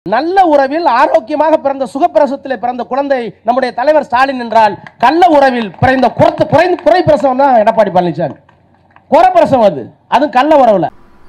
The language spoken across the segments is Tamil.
நல்ல உறவில் ஆரோக்கியமாக பிறந்த சுகப்பிரசவத்தில் பிறந்த குழந்தை நம்முடைய தலைவர் ஸ்டாலின் என்றால் கள்ள உறவில் பிறந்த குறைந்த குறைந்த குறை பிரசவம் தான் எடப்பாடி பழனிசாமி குறை பிரசவம் அது அதுவும் கள்ள உறவுல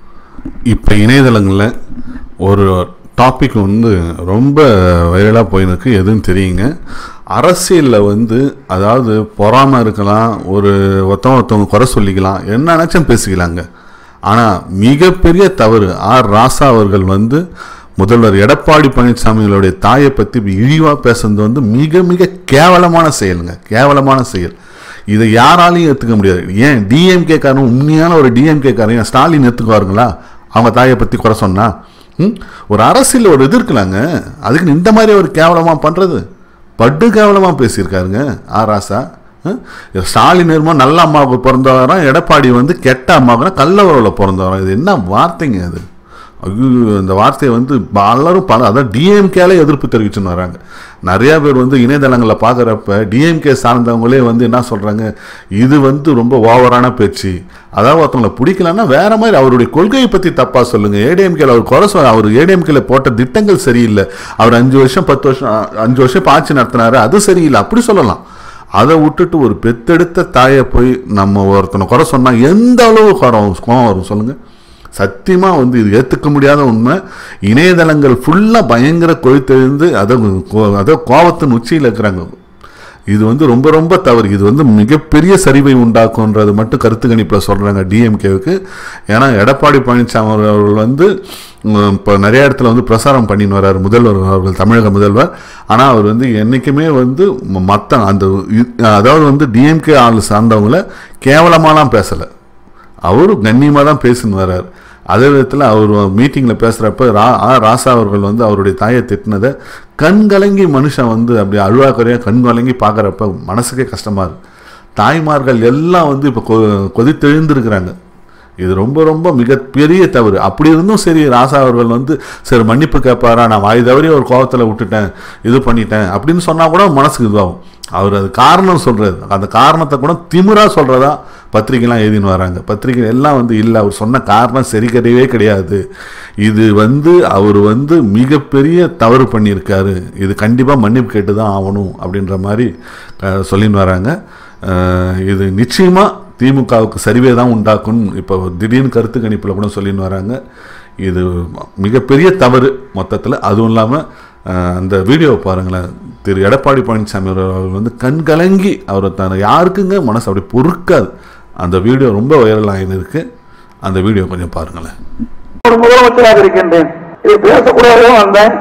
இப்போ இணையதளங்களில் ஒரு டாபிக் வந்து ரொம்ப வைரலாக போயிருக்கு எதுன்னு தெரியுங்க அரசியலில் வந்து அதாவது பொறாமை இருக்கலாம் ஒரு ஒருத்தவங்க ஒருத்தவங்க குறை சொல்லிக்கலாம் என்ன நினச்சும் பேசிக்கலாங்க ஆனால் மிகப்பெரிய தவறு ஆர் ராசா அவர்கள் வந்து முதல்வர் எடப்பாடி பழனிசாமிகளுடைய தாயை பற்றி இழிவாக பேசுறது வந்து மிக மிக கேவலமான செயலுங்க கேவலமான செயல் இதை யாராலையும் ஏற்றுக்க முடியாது ஏன் டிஎம்கே காரன் உண்மையான ஒரு டிஎம்கே காரன் ஸ்டாலின் ஏற்றுக்குவாருங்களா அவங்க தாயை பற்றி குறை சொன்னா ம்? ஒரு அரசியல் ஒரு இது இருக்கலாங்க அதுக்கு இந்த மாதிரி ஒரு கேவலமாக பண்ணுறது படு கேவலமாக பேசியிருக்காருங்க ஆ ராசா ம்? ஸ்டாலின் என்னமோ நல்ல அம்மாவுக்கு பிறந்தவராம் எடப்பாடி வந்து கெட்ட அம்மாவுக்குனா கள்ள உறவில் பிறந்தவராம் இது என்ன வார்த்தைங்க அது ஐயோ இந்த வார்த்தையை வந்து பலரும் பல அதான் டிஎம்கேல எதிர்ப்பு தெரிவிச்சுன்னு வராங்க நிறையா பேர் வந்து இணையதளங்களில் பார்க்குறப்ப டிஎம்கே சார்ந்தவங்களே வந்து என்ன சொல்கிறாங்க இது வந்து ரொம்ப ஓவரான பேச்சு அதாவது ஒருத்தவங்களை பிடிக்கலன்னா வேற மாதிரி அவருடைய கொள்கையை பற்றி தப்பாக சொல்லுங்கள் ஏடிஎம்கேல அவர் குறை சொல்ல அவர் ஏடிஎம்கேல போட்ட திட்டங்கள் சரியில்லை அவர் அஞ்சு வருஷம் பத்து வருஷம் அ- அஞ்சு வருஷம் இப்ப ஆட்சி நடத்தினாரு அது சரியில்லை அப்படி சொல்லலாம் அதை விட்டுட்டு ஒரு பெத்தெடுத்த தாயை போய் நம்ம ஒருத்தனை குறை சொன்னால் எந்த அளவு குறம் கோவம் வரும் சொல்லுங்கள் சத்தியமாக வந்து இது ஏற்றுக்க முடியாத உண்மை இணையதளங்கள் ஃபுல்லாக பயங்கர கொழுத்தெழுந்து அதை கோ- அதை கோவத்தின் உச்சியில் இருக்கிறாங்க இது வந்து ரொம்ப ரொம்ப தவறு இது வந்து மிகப்பெரிய சரிவை உண்டாக்குன்றது மட்டும் கருத்து கணிப்பில் சொல்கிறாங்க டிஎம்கேவுக்கு ஏன்னா எடப்பாடி பழனிசாமி அவர்கள் வந்து இப்போ நிறைய இடத்துல வந்து பிரசாரம் பண்ணின்னு வர்றாரு முதல்வர் அவர்கள் தமிழக முதல்வர் ஆனால் அவர் வந்து என்றைக்குமே வந்து மற்ற அந்த இ- அதாவது வந்து டிஎம்கே ஆள் சார்ந்தவங்கள கேவலமாலாம் பேசலை அவரும் கண்ணியமாக தான் பேசின்னு வர்றார் அதே விதத்தில் அவர் மீட்டிங்கில் பேசுகிறப்ப ரா ஆ ராசா அவர்கள் வந்து அவருடைய தாயை திட்டினதை கண் கலங்கி மனுஷன் வந்து அப்படி அழுவாக்குறையாக கண் கலங்கி பார்க்குறப்ப மனசுக்கே கஷ்டமாக இருக்கு தாய்மார்கள் எல்லாம் வந்து இப்போ கொ கொதித்தெழுந்திருக்கிறாங்க இது ரொம்ப ரொம்ப மிகப்பெரிய தவறு அப்படி இருந்தும் சரி ராசா அவர்கள் வந்து சரி மன்னிப்பு கேட்பாரா நான் வாய் தவறி ஒரு கோவத்தில் விட்டுட்டேன் இது பண்ணிட்டேன் அப்படின்னு சொன்னால் கூட மனசுக்கு இதுவாகும் அவர் அது காரணம் சொல்கிறது அந்த காரணத்தை கூட திமிரா சொல்கிறதா பத்திரிக்கைலாம் எழுதின்னு வராங்க பத்திரிக்கை எல்லாம் வந்து இல்லை அவர் சொன்ன காரணம் சரி கிடையவே கிடையாது இது வந்து அவர் வந்து மிகப்பெரிய தவறு பண்ணியிருக்காரு இது கண்டிப்பாக மன்னிப்பு கேட்டு தான் ஆகணும் அப்படின்ற மாதிரி அஹ், சொல்லின்னு வராங்க அஹ், இது நிச்சயமாக திமுகவுக்கு சரிவே தான் உண்டாக்கும் இப்போ திடீர்னு கருத்து கணிப்பில் கூட சொல்லின்னு வராங்க இது மிகப்பெரிய தவறு மொத்தத்தில் அதுவும் இல்லாமல் அந்த வீடியோவை பாருங்களேன் திரு எடப்பாடி பழனிசாமி அவர்கள் வந்து கண் கலங்கி அவர் தன் யாருக்குங்க மனசு அப்படி பொறுக்காது அந்த வீடியோ ரொம்ப வைரல் ஆகிருக்கு அந்த வீடியோ கொஞ்சம் பாருங்களேன் ஒரு முதலமைச்சராக இருக்கின்றேன் இது பேசக்கூடாதே வந்தேன்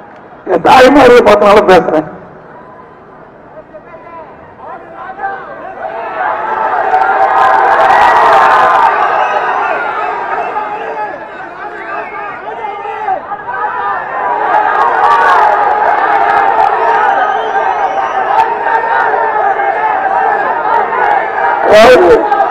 என் தாய்மாரியை பார்த்தனால பேசுறேன் அதாவது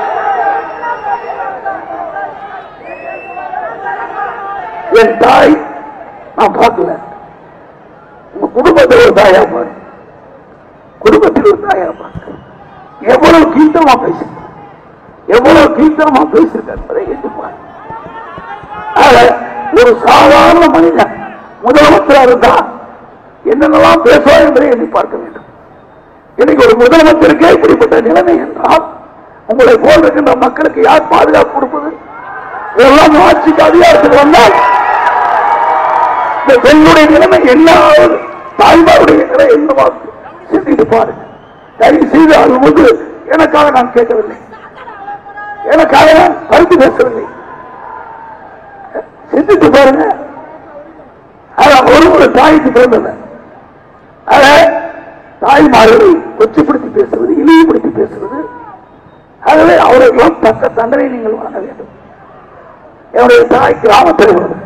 என் தாய் நான் பார்க்கல உங்க குடும்பத்தில் ஒரு தாயா பாரு குடும்பத்தில் ஒரு தாயா பாரு எவ்வளவு கீழ்த்தமா பேசு எவ்வளவு கீழ்த்தமா பேசிருக்க என்பதை எண்ணி பாரு ஆக, ஒரு சாதாரண மனிதன் முதலமைச்சராக இருந்தா என்னென்னலாம் பேசுவார் என்பதை எண்ணி பார்க்க வேண்டும் இன்னைக்கு ஒரு முதலமைச்சருக்கே இப்படிப்பட்ட நிலைமை என்றால் உங்களை போல் இருக்கின்ற மக்களுக்கு யார் பாதுகாப்பு கொடுப்பது இதெல்லாம் ஆட்சிக்கு அதிகாரத்துக்கு வந்தால் இந்த பெண்ணுடைய நிலைமை என்ன ஆகுது தாய்மாருடைய நிலை என்னவாகும் சிந்தித்து பாருங்க தயவு செய்து அது வந்து எனக்காக நான் கேட்கவில்லை எனக்காக நான் கருத்து பேசவில்லை சிந்தித்து பாருங்க அதான் ஒரு ஒரு தாய்க்கு பிறந்தவன் ஆக, தாய்மார்களை கொச்சைப்படுத்தி பேசுவது இழிவுபடுத்தி பேசுவது ஆகவே அவர்களுக்கெல்லாம் தக்க தண்டனை நீங்கள் வழங்க வேண்டும் என்னுடைய தாய் கிராமத்தில் உள்ளது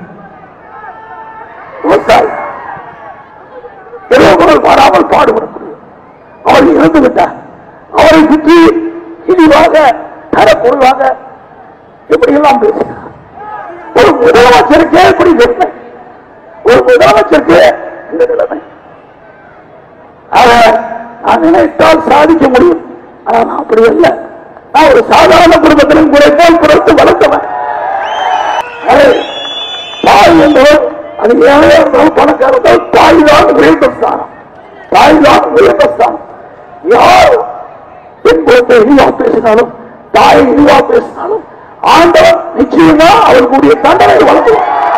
விவசாயி இரவுகள் வராமல் பாடுபடக்கூடிய அவர் இறந்து விட்டார் அவரை சுற்றி இழிவாக தரக்குறைவாக எப்படியெல்லாம் பேசினார் ஒரு முதலமைச்சருக்கே இப்படி நிலைமை ஒரு முதலமைச்சருக்கு இந்த நிலைமை ஆக நான் நினைத்தால் சாதிக்க முடியும் ஆனால் நான் அப்படி அல்ல நான் ஒரு சாதாரண குடும்பத்திலும் குறைப்பால் பிறந்து வளர்த்தவன் அதை தாய் என்பவர் அது ஏழையா இருந்தாலும் பணக்கார இருந்தாலும் தாய் தான் உயர்ந்த ஸ்தானம் தாய் தான் உயர்ந்த ஸ்தானம் யார் பெண் குழந்தை இழிவா பேசினாலும் தாயை இழிவா பேசினாலும் ஆண்டவன் நிச்சயமா அவர்களுடைய தண்டனை வழங்குவார்